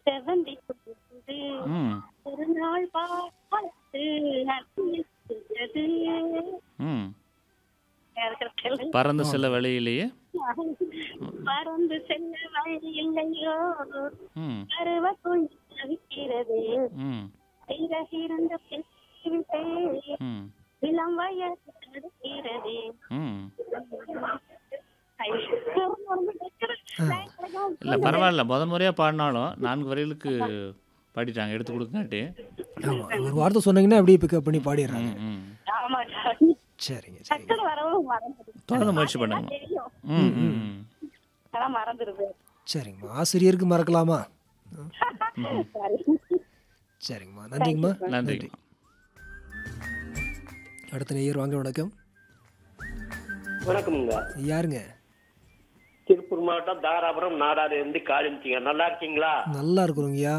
செவந்தி கொடுத்தது ம் ஒரு நாள் பார்த்து அர்ப்பணித்தது. ம் இருக்கிறது. பறந்து செல்ல வழியிலேயே பறந்து செல்ல வழி இல்லையோ ம் பருவ குழி தவிக்கிறது ம் இருந்த விட்டு ம் இளம் வயது தடுக்கிறது ம் ஐயோ, இல்லை பரவாயில்ல முதல் முறையாக பாடினாலும் நான்கு வரிகளுக்கு பாடிட்டாங்க எடுத்து கொடுக்காட்டி ஆமாம் ஒரு வார்த்தை சொன்னீங்கன்னா அப்படியே பிக்கப் பண்ணி பாடிடுறாங்க ம் ம் ஆமா சரிங்க சரிங்க டக்குனு வரவும் மறந்துடுது தொடர்ந்து முயற்சி பண்ணுங்க தெரியும் ம் ம் ம். அதெல்லாம் மறந்துடுது சரிங்கம்மா ஆசிரியருக்கு மறக்கலாமா சரி சரிங்கம்மா நன்றிங்கம்மா நன்றி அடுத்த நேயர் வாங்க வணக்கம் வணக்கம்ங்க யாருங்க திருப்பூர் மாவட்டம் தாராபுரம் நாடாறு இருந்து காலிச்சிங்க நல்லா இருக்கீங்களா நல்லா இருக்கிறோங்கய்யா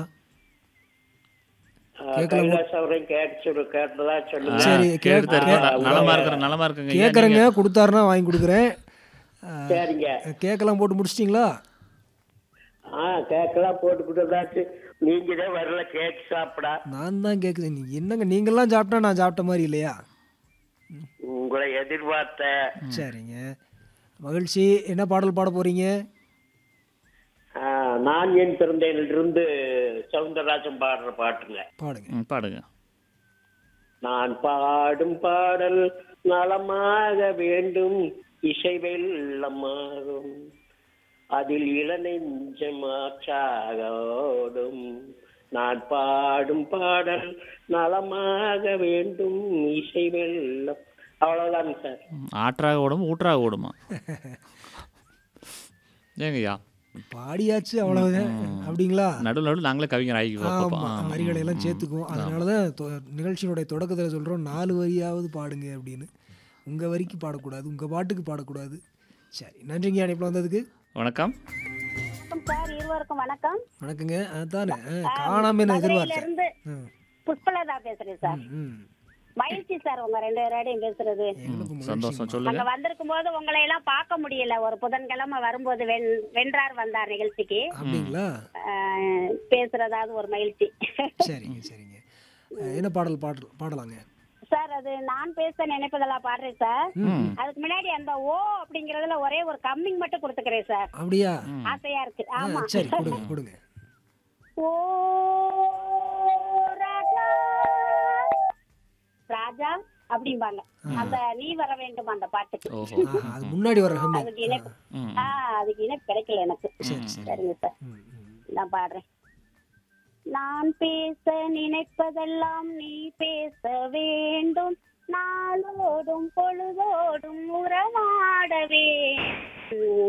அஹ், கைலாஷ் அவரையும் கேட்டு சொல்லு கேட்டதா சொல்லுங்க சரி கேட்டு கே- இருக்கோம் ந- நலமா இருக்கிற நலமா இருக்குங்க ஐயா, கேட்குறேங்க கொடுத்தாருன்னா வாங்கி கொடுக்குறேன் சரிங்க கேக்கெல்லாம் போட்டு முடிச்சிட்டிங்களா ஆ கேக்கெல்லாம் போட்டுக்கிட்டதாச்சு நீங்க தான் வரல கேக் சாப்பிட நான் தான் கேட்குறேன் நீ என்னங்க நீங்கள்லாம் சாப்பிட்டா நான் சாப்பிட்ட மாதிரி இல்லையா உங்களை எதிர்பார்த்தேன் சரிங்க மகிழ்ச்சி என்ன பாடல் பாட போறீங்க ஆ, நான் என் பிறந்தேனிலிருந்து சவுந்தரராஜன் பாடுற பாட்டுங்க பாடுங்க ம், பாடுங்க நான் பாடும் பாடல் நலமாக வேண்டும் இசை வெள்ளமாகும் அதில் இளநெஞ்சமாற்றாக ஓடும் நான் பாடும் பாடல் நலமாக வேண்டும் இசை வெள்ளம் அவ்வளவுதாங்க சார் ம், ஆற்றாக ஓடும் ஊற்றாக ஓடுமா ஏங்கய்யா பாடியாச்சு அவ்வளவுதான் அப்படிங்களா நடுவில் நடுவில் நாங்களே கவிஞர் ஆகிக்குவோம் அப்பப்போ. ஆமா ஆமா. வரிகளை எல்லாம் சேர்த்துக்குவோம் அதனால தான் தொ- நிகழ்ச்சியினுடைய தொடக்கத்தில் சொல்கிறோம் நாலு வரியாவது பாடுங்க அப்படின்னு உங்கள் வரிக்கு பாடக்கூடாது உங்கள் பாட்டுக்கு பாடக்கூடாது சரி நன்றிங்க அனுப்பி வந்ததுக்கு வணக்கம் வணக்கம் சார் இருவருக்கும் வணக்கம் வணக்கங்க அதானே ஆ, காணாம நான் மதுரையில எதிர்பார்த்தேன் இருந்து ம், புஷ்பலதா பேசுறேன் சார் ம் மகிழ்ச்சி சார் உங்க ரெண்டு பேரோடையும் பேசுறது ம், சந்தோஷம் சொல்லுங்க அங்க வந்திருக்கும் போது உங்களை எல்லாம் பார்க்க முடியல ஒரு புதன்கிழமை வரும்போது வென்- வென்றார் வந்தார் நிகழ்ச்சிக்கு அப்படிங்களா ஆஹ், பேசுறதாவது ஒரு மகிழ்ச்சி சரிங்க சரிங்க அஹ், என்ன பாடல் பாடல் பாடலாங்க சார் அது நான் பேச நினைப்பதெல்லாம் பாடுறேன் சார் ம் அதுக்கு முன்னாடி அந்த ஓ அப்படிங்கறதுல ஒரே ஒரு கம்மிங் மட்டும் கொடுத்துக்கிறேன் சார் அப்படியா ஆசையா இருக்கு ஆ, ஆமா சரி கொடுங்க கொடுங்க ஓ ராஜா ராஜா அப்படிம்பாங்க அந்த நீ வர வேண்டும் அந்த பாட்டுக்கு ஓஹோ ஆஹா, அது முன்னாடி வர ஹம்மி அதுக்கு இணைப்பு ம் ஆ அதுக்கு இணைப்பு கிடைக்கல எனக்கு சரிங்க சார் ம், ம். நான் பாடுறேன் நான் பேச நினைப்பதெல்லாம் நீ பேச வேண்டும் நாளோடும் பொழுதோடும் உறவாடவே